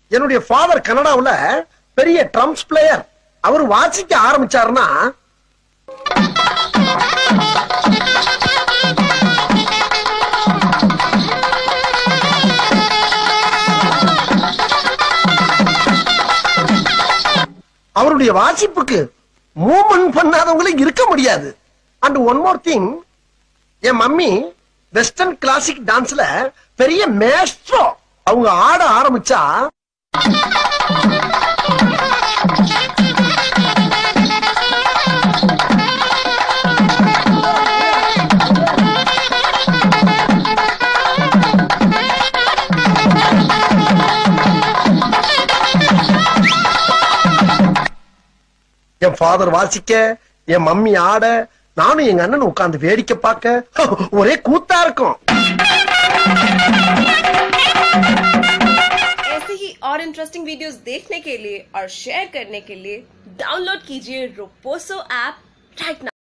என்னுடைய ஃபாதர் கனடாவுல பெரிய drums player அவர் வாசிக்க ஆரம்பிச்சாருன்னா அவருடைய வாசிப்புக்கு மூவ்மெண்ட் பண்ணாதவங்களே இருக்க முடியாது அண்ட் ஒன் மோர் திங் என் மம்மி வெஸ்டர்ன் கிளாசிக் டான்ஸ்ல பெரிய மேஸ்ட்ரோ அவங்க ஆட ஆரம்பிச்சா என் ஃபாதர் வாசிக்க என் மம்மி ஆட நானும் எங்க அண்ணன் உட்கார்ந்து வேடிக்கை பார்க்க ஒரே கூத்தா இருக்கும் ऐसे ही और इंटरेस्टिंग वीडियोस देखने के लिए और शेयर करने के लिए डाउनलोड कीजिए रोपोसो ऐप राइट नाउ